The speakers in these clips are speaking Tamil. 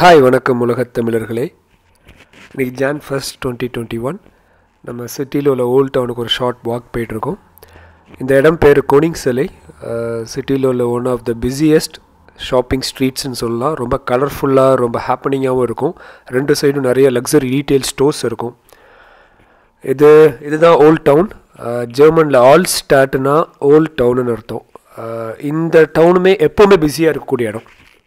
ஹாய் வணக்கம் உலகத் தமிழர்களே இன்றைக்கி June first twenty twenty one நம்ம சிட்டியில் உள்ள ஓல்ட் டவுனுக்கு ஒரு ஷார்ட் வாக் போயிட்டுருக்கோம் இந்த இடம் பேர் கோனிங் சிலை சிட்டியில் உள்ள one of the busiest shopping ஸ்ட்ரீட்ஸ்னு சொல்லலாம் ரொம்ப கலர்ஃபுல்லாக ரொம்ப ஹாப்பனிங்காகவும் இருக்கும் ரெண்டு சைடும் நிறைய லக்ஸரி ரீட்டைல் ஸ்டோர்ஸ் இருக்கும் இது இதுதான் ஓல்ட் டவுன் ஜெர்மனில் ஆல் ஸ்டாட்னா ஓல்ட் டவுனுன்னு அர்த்தம் அஹ் இந்த டவுனுமே எப்போவுமே பிஸியாக இருக்கக்கூடிய இடம்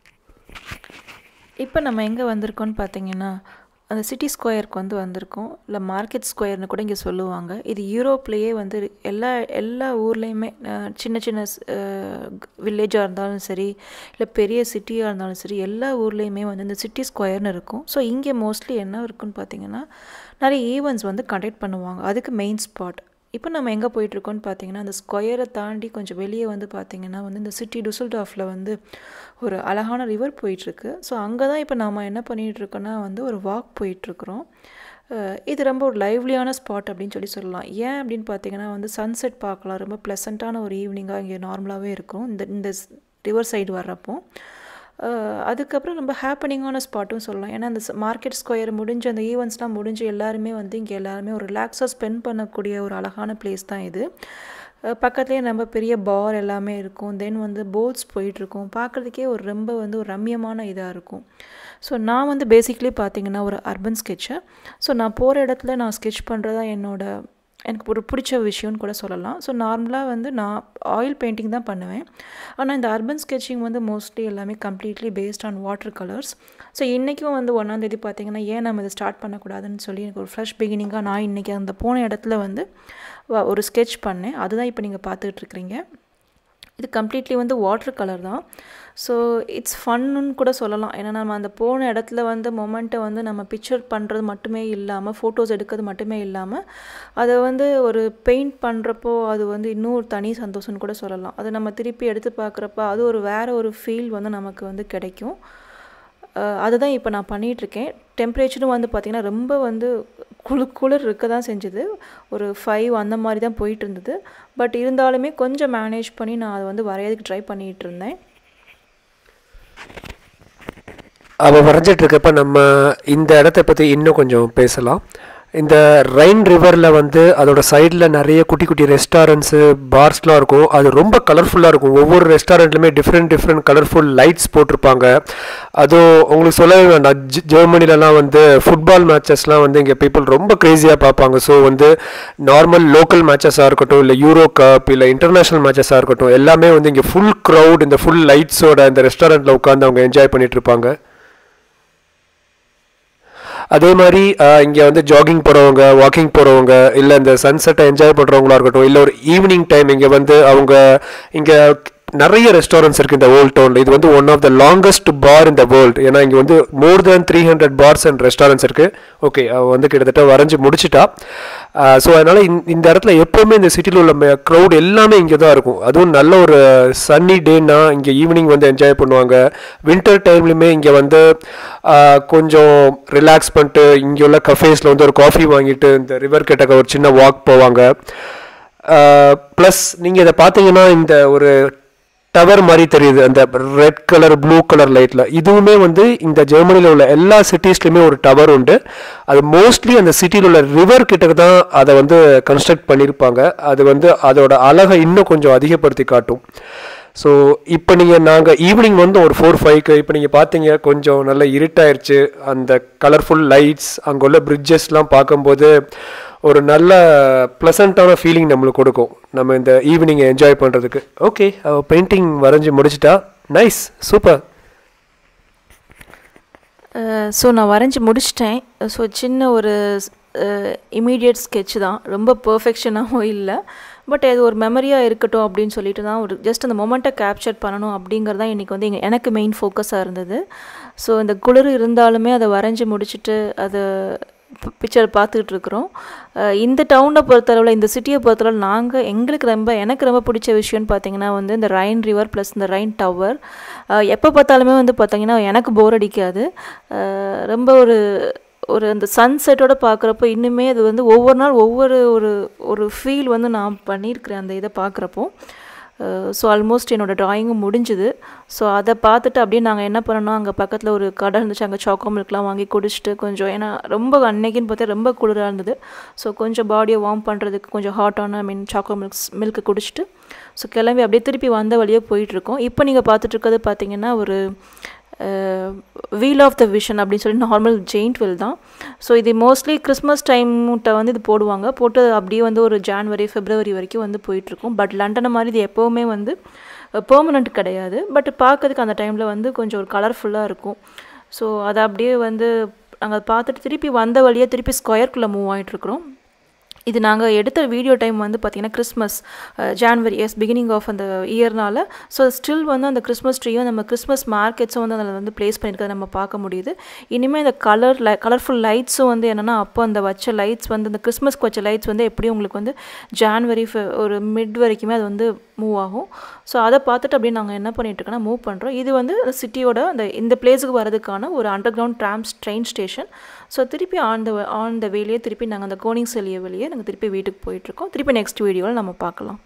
இப்போ நம்ம எங்கே வந்திருக்கோம்னு பார்த்தீங்கன்னா அந்த சிட்டி ஸ்கொயருக்கு வந்து வந்திருக்கோம் இல்லை மார்க்கெட் ஸ்கொயர்னு கூட இங்கே சொல்லுவாங்க இது யூரோப்லேயே வந்து எல்லா எல்லா ஊர்லேயுமே அஹ், சின்ன சின்ன வில்லேஜாக இருந்தாலும் சரி இல்லை பெரிய சிட்டியாக இருந்தாலும் சரி எல்லா ஊர்லேயுமே வந்து இந்த சிட்டி ஸ்கொயர்னு இருக்கும் ஸோ இங்கே மோஸ்ட்லி என்ன இருக்குன்னு பார்த்தீங்கன்னா நிறைய ஈவெண்ட்ஸ் வந்து கண்டக்ட் பண்ணுவாங்க அதுக்கு மெயின் ஸ்பாட் இப்போ நம்ம எங்கே போயிட்டுருக்கோம்னு பார்த்தீங்கன்னா அந்த ஸ்கொயரை தாண்டி கொஞ்சம் வெளியே வந்து பார்த்தீங்கன்னா வந்து இந்த சிட்டி டுசல்டாஃபில் வந்து ஒரு அழகான ரிவர் போயிட்டுருக்கு ஸோ அங்கே தான் இப்போ நாம் என்ன பண்ணிகிட்ருக்கோன்னா வந்து ஒரு வாக் போயிட்டுருக்குறோம் அஹ் இது ரொம்ப ஒரு லைவ்லியான ஸ்பாட் அப்படின்னு சொல்லி சொல்லலாம் ஏன் அப்படின்னு பார்த்தீங்கன்னா வந்து சன்செட் பார்க்கலாம் ரொம்ப ப்ளசண்ட்டான ஒரு ஈவினிங்காக இங்கே நார்மலாகவே இருக்கும் இந்த இந்த ரிவர் சைடு வர்றப்போ அஹ் அதுக்கப்புறம் ரொம்ப ஹாப்பனிங்கான ஸ்பாட்டும் சொல்லலாம் ஏன்னா அந்த மார்க்கெட் ஸ்கொயர் முடிஞ்சு அந்த ஈவெண்ட்ஸ்லாம் முடிஞ்சு எல்லாருமே வந்து இங்கே எல்லாருமே ஒரு ரிலாக்ஸாக ஸ்பெண்ட் பண்ணக்கூடிய ஒரு அழகான பிளேஸ் தான் இது அஹ் பக்கத்துலேயே நம்ம பெரிய பார் எல்லாமே இருக்கும் தென் வந்து போட்ஸ் போயிட்டுருக்கும் பார்க்குறதுக்கே ஒரு ரொம்ப வந்து ஒரு ரம்யமான இதாக இருக்கும் ஸோ நான் வந்து பேசிக்லி பார்த்தீங்கன்னா ஒரு அர்பன் ஸ்கெட்சர் ஸோ நான் போகிற இடத்துல நான் ஸ்கெட்ச் பண்ணுறதா என்னோட எனக்கு ஒரு பிடிச்ச விஷயம்னு கூட சொல்லலாம் ஸோ நார்மலாக வந்து நான் ஆயில் பெயிண்டிங் தான் பண்ணுவேன் ஆனால் இந்த அர்பன் ஸ்கெட்சிங் வந்து மோஸ்ட்லி எல்லாமே completely based on water colours so இன்றைக்கும் வந்து ஒன்றாந்தேதி பார்த்தீங்கன்னா ஏன் நம்ம இதை ஸ்டார்ட் பண்ணக்கூடாதுன்னு சொல்லி எனக்கு ஒரு ஃப்ரெஷ் பிகினிங்காக நான் இன்றைக்கி அந்த போன இடத்துல வந்து வ- ஒரு ஸ்கெட்ச் பண்ணேன் அதுதான் இப்போ நீங்கள் பார்த்துட்ருக்குறீங்க இது கம்ப்ளீட்லி வந்து வாட்டர் கலர் தான் ஸோ இட்ஸ் ஃபன்னு கூட சொல்லலாம் ஏன்னா நம்ம அந்த போன இடத்துல வந்து மொமெண்ட்டை வந்து நம்ம பிக்சர் பண்ணுறது மட்டுமே இல்லாமல் ஃபோட்டோஸ் எடுக்கிறது மட்டுமே இல்லாமல் அதை வந்து ஒரு பெயிண்ட் பண்ணுறப்போ அது வந்து இன்னும் ஒரு தனி சந்தோஷம்னு கூட சொல்லலாம் அதை நம்ம திருப்பி எடுத்து பார்க்குறப்ப அது ஒரு வேறு ஒரு ஃபீல் வந்து நமக்கு வந்து கிடைக்கும் அஹ் அதுதான் இப்போ நான் பண்ணிகிட்ருக்கேன் டெம்பரேச்சரும் வந்து பார்த்திங்கன்னா ரொம்ப வந்து குளு குளிர் இருக்க தான் செஞ்சுது ஒரு ஃபைவ் அந்த மாதிரி தான் போயிட்டு இருந்தது பட் இருந்தாலுமே கொஞ்சம் மேனேஜ் பண்ணி நான் அதை வந்து வரையறதுக்கு ட்ரை பண்ணிகிட்டு இருந்தேன் அவள் வரைஞ்சிட்டு இருக்கப்ப நம்ம இந்த இடத்த பற்றி இன்னும் கொஞ்சம் பேசலாம் இந்த ரைன் ரிவரில் வந்து அதோட சைடில் நிறைய குட்டி குட்டி ரெஸ்டாரண்ட்ஸு பார்ஸ்லாம் இருக்கும் அது ரொம்ப கலர்ஃபுல்லாக இருக்கும் ஒவ்வொரு ரெஸ்டாரண்ட்லையுமே டிஃப்ரெண்ட் டிஃப்ரெண்ட் கலர்ஃபுல் லைட்ஸ் போட்டிருப்பாங்க அதுவும் உங்களுக்கு சொல்லவே வேண்டாம் ஜெ- ஜெர்மனிலலாம் வந்து ஃபுட்பால் மேட்சஸ்லாம் வந்து இங்கே பீப்புள் ரொம்ப க்ரேஸியாக பார்ப்பாங்க ஸோ வந்து நார்மல் லோக்கல் மேட்சஸாக இருக்கட்டும் இல்லை யூரோ கப் இல்லை இன்டர்நேஷ்னல் மேட்சஸாக இருக்கட்டும் எல்லாமே வந்து இங்கே ஃபுல் க்ரௌட் இந்த ஃபுல் லைட்ஸோட இந்த ரெஸ்டாரண்ட்டில் உட்காந்து அவங்க என்ஜாய் பண்ணிட்டு இருப்பாங்க அதே மாதிரி இங்கே வந்து ஜாகிங் போகிறவங்க வாக்கிங் போகிறவங்க இல்லை இந்த சன்செட்டை என்ஜாய் பண்ணுறவங்களா இருக்கட்டும் இல்லை ஒரு ஈவினிங் டைம் இங்கே வந்து அவங்க இங்கே நிறைய ரெஸ்டாரண்ட்ஸ் இருக்குது இந்த ஓல்ட் டவுனில் இது வந்து one of the longest bar இந்த வேர்ல்டு ஏன்னா இங்கே வந்து more than three hundred bars and restaurants இருக்குது ஓகே அவள் வந்து கிட்டத்தட்ட வரைஞ்சி முடிச்சிட்டா ஸோ அதனால் இந்த இடத்துல எப்போவுமே இந்த சிட்டியில் உள்ள க்ரௌட் எல்லாமே இங்கே தான் இருக்கும் அதுவும் நல்ல ஒரு சன்னி டேனா இங்கே ஈவினிங் வந்து என்ஜாய் பண்ணுவாங்க வின்டர் டைம்லையுமே இங்கே வந்து ஆஹ், கொஞ்சம் ரிலாக்ஸ் பண்ணிட்டு இங்கே உள்ள கஃபேஸில் வந்து ஒரு காஃபி வாங்கிட்டு இந்த ரிவர் கிட்டக்க ஒரு சின்ன வாக் போவாங்க ப்ளஸ் நீங்கள் இதை பார்த்தீங்கன்னா இந்த ஒரு டவர் மாதிரி தெரியுது அந்த ரெட் கலர் ப்ளூ கலர் லைட்டில் இதுவுமே வந்து இந்த ஜெர்மனியில் உள்ள எல்லா சிட்டிஸ்லையுமே ஒரு டவர் உண்டு அது மோஸ்ட்லி அந்த சிட்டியில் உள்ள ரிவர் கிட்ட தான் அதை வந்து கன்ஸ்ட்ரக்ட் பண்ணியிருப்பாங்க அது வந்து அதோட அழகை இன்னும் கொஞ்சம் அதிகப்படுத்தி காட்டும் ஸோ இப்போ நீங்கள் நாங்கள் ஈவினிங் வந்து ஒரு ஃபோர் ஃபைவ்க்கு இப்போ நீங்கள் பார்த்தீங்க கொஞ்சம் நல்ல இருட்டாயிருச்சு அந்த கலர்ஃபுல் லைட்ஸ் அங்கே உள்ள பிரிட்ஜஸ்லாம் பார்க்கும்போது ஒரு நல்ல ப்ளசண்ட்டான ஃபீலிங் நம்மளுக்கு கொடுக்கும் நம்ம இந்த ஈவினிங்கை என்ஜாய் பண்ணுறதுக்கு ஓகே பெயிண்டிங் வரைஞ்சி முடிச்சிட்டா நைஸ் சூப்பர் ஸோ நான் வரைஞ்சி முடிச்சிட்டேன் ஸோ சின்ன ஒரு இமீடியட் sketch தான் ரொம்ப பர்ஃபெக்ஷனாகவும் இல்லை பட் அது ஒரு மெமரியாக இருக்கட்டும் அப்படின்னு சொல்லிட்டு தான் ஒரு ஜஸ்ட் அந்த மொமெண்ட்டை கேப்சர் பண்ணணும் அப்படிங்கிறது தான் இன்றைக்கி வந்து எங்க- எனக்கு மெயின் ஃபோக்கஸாக இருந்தது ஸோ இந்த குளிர் இருந்தாலுமே அதை வரைஞ்சி முடிச்சுட்டு அதை பிக்சர் பார்த்துக்கிட்டு இருக்கிறோம் அஹ் இந்த டவுனை பொறுத்தளவில் இந்த சிட்டியை பொறுத்தளவு நாங்கள் எங்களுக்கு ரொம்ப எனக்கு ரொம்ப பிடிச்ச விஷயம்னு பார்த்தீங்கன்னா வந்து இந்த ரைன் ரிவர் ப்ளஸ் இந்த ரைன் டவர் எப்போ பார்த்தாலுமே வந்து பார்த்தீங்கன்னா எனக்கு போர் அடிக்காது அஹ் ரொம்ப ஒரு ஒரு அந்த சன்செட்டோட பார்க்குறப்போ இன்னுமே அது வந்து ஒவ்வொரு நாள் ஒவ்வொரு ஒரு ஒரு ஃபீல் வந்து நான் பண்ணியிருக்கிறேன் அந்த இதை பார்க்குறப்போ ஸோ ஆல்மோஸ்ட் என்னோடய ட்ராயிங்கும் முடிஞ்சுது ஸோ அதை பார்த்துட்டு அப்படியே நாங்கள் என்ன பண்ணோம் அங்கே பக்கத்தில் ஒரு கடை இருந்துச்சு அங்கே சாக்கோ மில்க்லாம் வாங்கி குடிச்சிட்டு கொஞ்சம் ஏன்னா ரொம்ப அன்னைக்குன்னு பார்த்தா ரொம்ப குளிராக இருந்தது ஸோ கொஞ்சம் பாடியை வார்ம் பண்ணுறதுக்கு கொஞ்சம் ஹாட்டான I mean choco milks milk குடிச்சிட்டு ஸோ கிளம்பி அப்படியே திருப்பி வந்த வழியே போயிட்டுருக்கோம் இப்போ நீங்கள் பார்த்துட்டு இருக்கிறது பார்த்தீங்கன்னா ஒரு வீல் ஆஃப் த விஷன் அப்படின்னு சொல்லி நார்மல் ஜெயிண்ட் வில் தான் ஸோ இது மோஸ்ட்லி கிறிஸ்மஸ் டைம்கிட்ட வந்து இது போடுவாங்க போட்டு அப்படியே வந்து ஒரு ஜான்வரி ஃபெப்ரவரி வரைக்கும் வந்து போயிட்டுருக்கும் பட் லண்டனை மாதிரி இது எப்போவுமே வந்து பெர்மனண்ட் கிடையாது பட் பார்க்கறதுக்கு அந்த டைமில் வந்து கொஞ்சம் ஒரு கலர்ஃபுல்லாக இருக்கும் ஸோ அதை அப்படியே வந்து நாங்கள் பார்த்துட்டு திருப்பி வந்த வழியாக திருப்பி ஸ்கொயர்க்குள்ளே மூவ் ஆகிட்டுருக்குறோம் இது நாங்கள் எடுத்த வீடியோ டைம் வந்து பார்த்திங்கன்னா Christmas January is beginning of அந்த இயர்னால ஸோ ஸ்டில் வந்து அந்த கிறிஸ்மஸ் ட்ரீயும் நம்ம கிறிஸ்மஸ் மார்க்கெட்ஸும் வந்து அதில் வந்து ப்ளேஸ் பண்ணியிருக்கிறத நம்ம பார்க்க முடியுது இனிமேல் இந்த கலர் லை கலர்ஃபுல் லைட்ஸும் வந்து என்னென்னா அப்போ அந்த வச்ச லைட்ஸ் வந்து அந்த கிறிஸ்மஸ்க்கு வச்ச லைட்ஸ் வந்து எப்படியும் உங்களுக்கு வந்து ஜான்வரி ஒரு மிட் வரைக்குமே அது வந்து மூவ் ஆகும் ஸோ அதை பார்த்துட்டு அப்படியே நாங்கள் என்ன பண்ணிகிட்ருக்கோன்னா மூவ் பண்ணுறோம் இது வந்து சிட்டியோட அந்த இந்த பிளேஸுக்கு வரதுக்கான ஒரு underground trams train station so திருப்பி ஆன் த ஆன் த வேலையே திருப்பி நாங்கள் அந்த கோனிங் செல்லிய வெளியே நாங்கள் திருப்பி வீட்டுக்கு போயிட்டுருக்கோம் திருப்பி நெக்ஸ்ட் வீடியோவில் நம்ம பார்க்கலாம்